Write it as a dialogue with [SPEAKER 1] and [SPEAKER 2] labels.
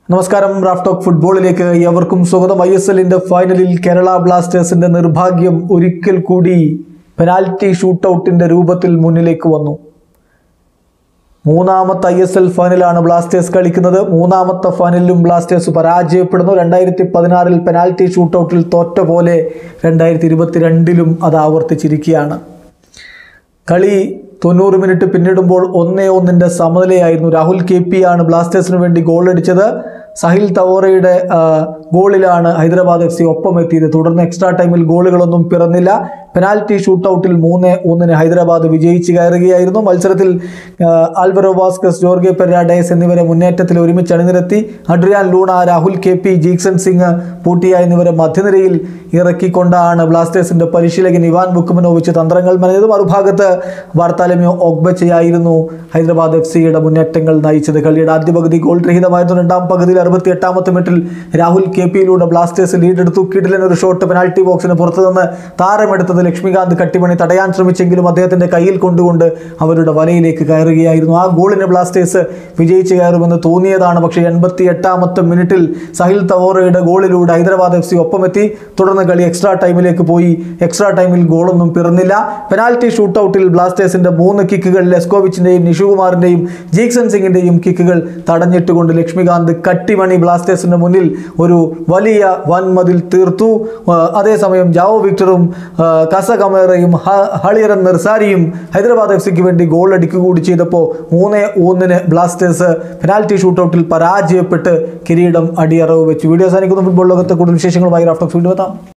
[SPEAKER 1] നമസ്കാരം Raf talk ഫുട്ബോളിലേക്ക് എവർക്കും സ്വാഗതം ഐ എസ് എല്ലിന്റെ ഫൈനലിൽ കേരള ബ്ലാസ്റ്റേഴ്സിന്റെ നിർഭാഗ്യം ഒരിക്കൽ കൂടി പെനാൽറ്റി ഷൂട്ടൌട്ടിന്റെ രൂപത്തിൽ മുന്നിലേക്ക് വന്നു മൂന്നാമത്തെ ഐ എസ് എൽ ഫൈനലാണ് ബ്ലാസ്റ്റേഴ്സ് കളിക്കുന്നത് മൂന്നാമത്തെ ഫൈനലിലും ബ്ലാസ്റ്റേഴ്സ് പരാജയപ്പെടുന്നു രണ്ടായിരത്തി പതിനാറിൽ പെനാൽറ്റി ഷൂട്ടൌട്ടിൽ തോറ്റ പോലെ രണ്ടായിരത്തി ഇരുപത്തിരണ്ടിലും അത് ആവർത്തിച്ചിരിക്കുകയാണ് കളി തൊണ്ണൂറ് മിനിറ്റ് പിന്നിടുമ്പോൾ ഒന്നേ ഒന്നിൻ്റെ സമനിലയായിരുന്നു രാഹുൽ കെ പി ആണ് ബ്ലാസ്റ്റേഴ്സിന് വേണ്ടി ഗോൾ അടിച്ചത് സഹിൽ തവോറയുടെ ആ, ഗോളിലാണ് ഹൈദരാബാദ് എഫ് സി ഒപ്പം എത്തിയത് തുടർന്ന് എക്സ്ട്രാ ടൈമിൽ ഗോളുകളൊന്നും പിറന്നില്ല പെനാൽറ്റി ഷൂട്ടൌട്ടിൽ മൂന്ന് ഒന്നിന് ഹൈദരാബാദ് വിജയിച്ച് കയറുകയായിരുന്നു മത്സരത്തിൽ ആ, ആൽവറോ വാസ്കസ് ജോർഗെ പെരാഡേസ് എന്നിവരെ മുന്നേറ്റത്തിൽ ഒരുമിച്ച് അണിനിരത്തി Adrian Luna Rahul K P Jeakson Singh Puitea എന്നിവരെ മധ്യനിരയിൽ ഇറക്കിക്കൊണ്ടാണ് ബ്ലാസ്റ്റേഴ്സിന്റെ പരിശീലകൻ ഇവാൻ ബുക്കുമനോവിച്ച് തന്ത്രങ്ങൾ മെനഞ്ഞത് മറുഭാഗത്ത് വാർത്താലമ്യോ ഒഗ്ബച്ചയായിരുന്നു ഹൈദരാബാദ് എഫ് സിയുടെ മുന്നേറ്റങ്ങൾ നയിച്ചത് കളിയുടെ ആദ്യ പകുതി ഗോൾ രഹിതമായിരുന്നു രണ്ടാം പകുതിയിൽ അറുപത്തി എട്ടാമത്തെ മിനിറ്റിൽ രാഹുൽ കെ പിയിലൂടെ ബ്ലാസ്റ്റേഴ്സ് ലീഡ് എടുത്തു കിഡിലൻ ഒരു ഷോട്ട് പെനാൽറ്റി ബോക്സിന് പുറത്തു നിന്ന് താരമെടുത്തത് ലക്ഷ്മികാന്ത് കട്ടിമണി തടയാൻ ശ്രമിച്ചെങ്കിലും അദ്ദേഹത്തിന്റെ കയ്യിൽ കൊണ്ടുകൊണ്ട് അവരുടെ വലയിലേക്ക് കയറുകയായിരുന്നു ആ ഗോളിന് ബ്ലാസ്റ്റേഴ്സ് വിജയിച്ച് കയറുമെന്ന് തോന്നിയതാണ് പക്ഷേ എൺപത്തി എട്ടാമത്തെ മിനിറ്റിൽ സഹിൽ തവോറയുടെ ഗോളിലൂടെ ഹൈദരാബാദ് എഫ് സി ഒപ്പമെത്തി തുടർന്ന് കളി എക്സ്ട്രാ ടൈമിലേക്ക് പോയി എക്സ്ട്രാ ടൈമിൽ ഗോളൊന്നും പിറന്നില്ല പെനാൽറ്റി ഷൂട്ടൌട്ടിൽ ബ്ലാസ്റ്റേഴ്സിന്റെ മൂന്ന് കിക്കുകൾ ലെസ്കോവിച്ചിന്റെയും നിഷുകുമാറിന്റെയും ജീക്സൺ സിംഗിന്റെയും കിക്കുകൾ തടഞ്ഞിട്ടുകൊണ്ട് ലക്ഷ്മികാന്ത് കട്ടിമണി ബ്ലാസ്റ്റേഴ്സിന്റെ മുന്നിൽ ഒരു വലിയ വൻമതിൽ തീർത്തു ആ, അതേസമയം ജാവോ വിക്ടറും ആ, കസ കമേറയും ഹ- ഹളിയറൻ നിർസാരിയും ഹൈദരാബാദ് എഫ് സിക്ക് വേണ്ടി ഗോൾ അടിക്കുക കൂടി ചെയ്തപ്പോൾ മൂന്ന് ഒന്നിന് ബ്ലാസ്റ്റേഴ്സ് പെനാൽറ്റി ഷൂട്ടൌട്ടിൽ പരാജയപ്പെട്ട് കിരീടം അടിയറവ് വെച്ചു വീഡിയോ സാധിക്കുന്ന ഫുട്ബോൾ ലോകത്തെ കൂടുതൽ വിശേഷങ്ങളുമായി റാഫ്റ്റോക്സ് വീണ്ടും എത്താം